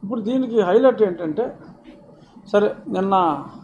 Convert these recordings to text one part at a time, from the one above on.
ఇప్పుడు దీనికి హైలైట్ ఏంటంటే సరే నిన్న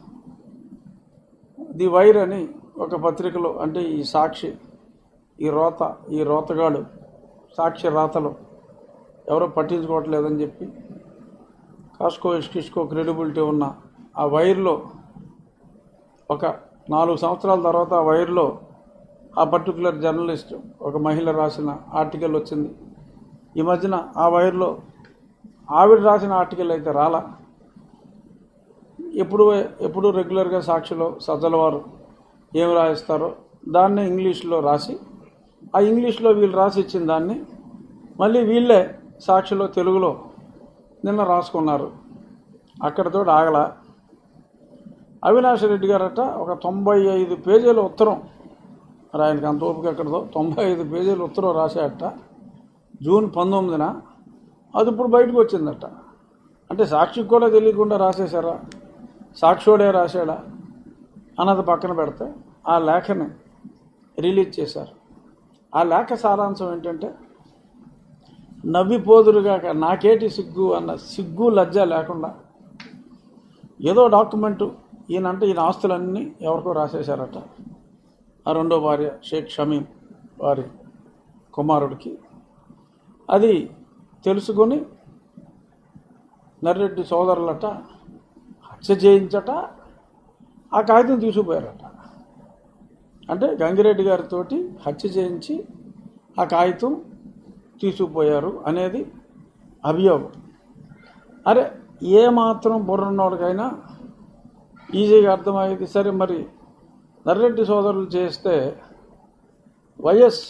ది వైర్ అని ఒక పత్రికలో అంటే ఈ సాక్షి ఈ రోత ఈ రోతగాడు సాక్షి రాతలు ఎవరో పట్టించుకోవట్లేదని చెప్పి కాస్కో ఇష్కిష్కో క్రెడిబిలిటీ ఉన్న ఆ వైర్లో ఒక నాలుగు సంవత్సరాల తర్వాత ఆ వైర్లో ఆ పర్టికులర్ జర్నలిస్ట్ ఒక మహిళ రాసిన ఆర్టికల్ వచ్చింది ఈ మధ్యన ఆ వైర్లో ఆవిడ రాసిన ఆర్టికల్ అయితే రాలా ఎప్పుడు ఎప్పుడు రెగ్యులర్గా సాక్షిలో సజ్జల వారు ఏం రాయిస్తారో దాన్ని ఇంగ్లీష్లో రాసి ఆ ఇంగ్లీష్లో వీళ్ళు రాసి ఇచ్చిన దాన్ని మళ్ళీ వీళ్ళే సాక్షిలో తెలుగులో నిన్న రాసుకున్నారు అక్కడితో ఆగల అవినాష్ రెడ్డి గారట ఒక తొంభై ఐదు పేజీల ఉత్తరం మరి ఆయనకి అంత ఓపిక ఎక్కడదో తొంభై ఐదు పేజీల ఉత్తరం రాశాడట జూన్ పంతొమ్మిదిన అది ఇప్పుడు బయటకు వచ్చిందట అంటే సాక్షికి కూడా తెలియకుండా రాసేశారా సాక్షోడే రాశాడా అన్నది పక్కన పెడితే ఆ లేఖని రిలీజ్ చేశారు ఆ లేఖ సారాంశం ఏంటంటే నవ్విపోదురుగాక నాకేటి సిగ్గు అన్న సిగ్గు లజ్జ లేకుండా ఏదో డాక్యుమెంటు ఈయనంటే ఈయన ఆస్తులన్నీ ఎవరికో రాసేశారట ఆ రెండో భార్య షేక్ షమీం వారి కుమారుడికి అది తెలుసుకొని నర్రెడ్డి సోదరులట హత్య చేయించట ఆ కాగితం తీసుకుపోయారట అంటే గంగిరెడ్డి గారితోటి హత్య చేయించి ఆ కాగితం తీసుకుపోయారు అనేది అభియోగం అరే ఏ మాత్రం బుర్రన్నోడికైనా ఈజీగా అర్థమయ్యేది సరే మరి నర్రెడ్డి సోదరులు చేస్తే వైఎస్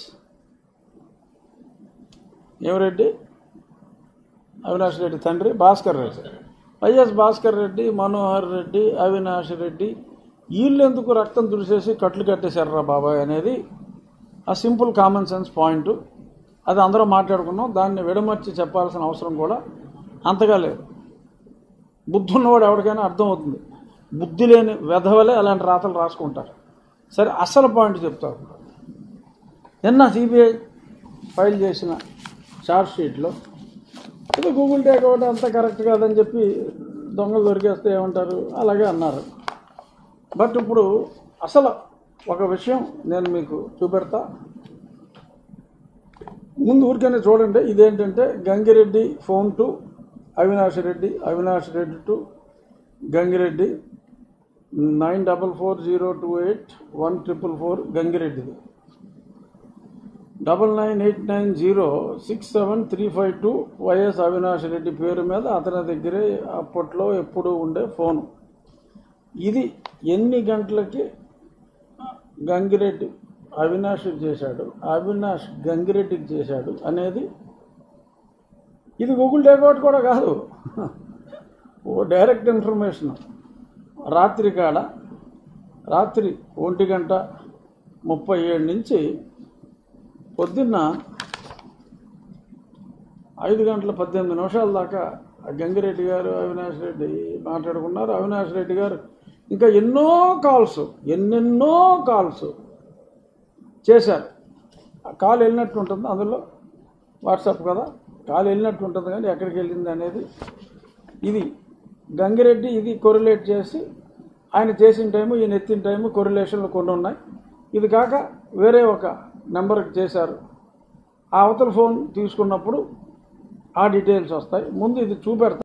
ఏమిరెడ్డి అవినాష్ రెడ్డి తండ్రి భాస్కర్ రెడ్డి వైఎస్ భాస్కర్ రెడ్డి మనోహర్ రెడ్డి అవినాష్ రెడ్డి వీళ్ళు ఎందుకు రక్తం తుడిసేసి కట్లు కట్టేశారా బాబాయ్ అనేది ఆ సింపుల్ కామన్ సెన్స్ పాయింట్ అది అందరూ మాట్లాడుకున్నాం దాన్ని విడమర్చి చెప్పాల్సిన అవసరం కూడా అంతగా లేదు బుద్ధి ఉన్నవాడు ఎవరికైనా అర్థమవుతుంది బుద్ధి లేని వెధవలే అలాంటి రాతలు రాసుకుంటారు సరే అసలు పాయింట్ చెప్తా నిన్న సిబిఐ ఫైల్ చేసిన చార్జ్ షీట్లో ఇది గూగుల్ టేక్ అవుట్ అంతా కరెక్ట్ కాదని చెప్పి దొంగలు దొరికేస్తే ఏమంటారు అలాగే అన్నారు బట్ ఇప్పుడు అసలు ఒక విషయం నేను మీకు చూపెడతా ముందు ఊరికనే చూడండి ఇదేంటంటే Gangireddy phone to Avinash Reddy Avinash Reddy to Gangireddy nine double four zero two eight one triple four గంగిరెడ్డిది double nine eight nine zero six seven three five two YS Avinash Reddy పేరు మీద అతని దగ్గరే అప్పట్లో ఎప్పుడు ఉండే ఫోను ఇది ఎన్ని గంటలకి గంగిరెడ్డి అవినాష్ చేశాడు అవినాష్ గంగిరెడ్డికి చేశాడు అనేది ఇది గూగుల్ టేక్అవుట్ కూడా కాదు ఓ డైరెక్ట్ ఇన్ఫర్మేషన్ రాత్రి కాడ రాత్రి ఒంటి గంట ముప్పై ఏడు నుంచి పొద్దున్న ఐదు గంటల పద్దెనిమిది నిమిషాల దాకా ఆ గంగిరెడ్డి గారు అవినాష్ రెడ్డి మాట్లాడుకున్నారు అవినాష్ రెడ్డి గారు ఇంకా ఎన్నో కాల్స్ ఎన్నెన్నో కాల్స్ చేశారు ఆ కాల్ వెళ్ళినట్టు ఉంటుంది అందులో వాట్సాప్ కదా కాల్ వెళ్ళినట్టు ఉంటుంది కానీ ఎక్కడికి వెళ్ళింది అనేది ఇది గంగిరెడ్డి ఇది కొరిలేట్ చేసి ఆయన చేసిన టైము ఈయన ఎత్తిన టైము కొరిలేషన్లు కొన్ని ఉన్నాయి ఇది కాక వేరే ఒక నెంబర్కి చేశారు ఆ అవతల ఫోన్ తీసుకున్నప్పుడు ఆ డీటెయిల్స్ వస్తాయి ముందు ఇది చూపెడతా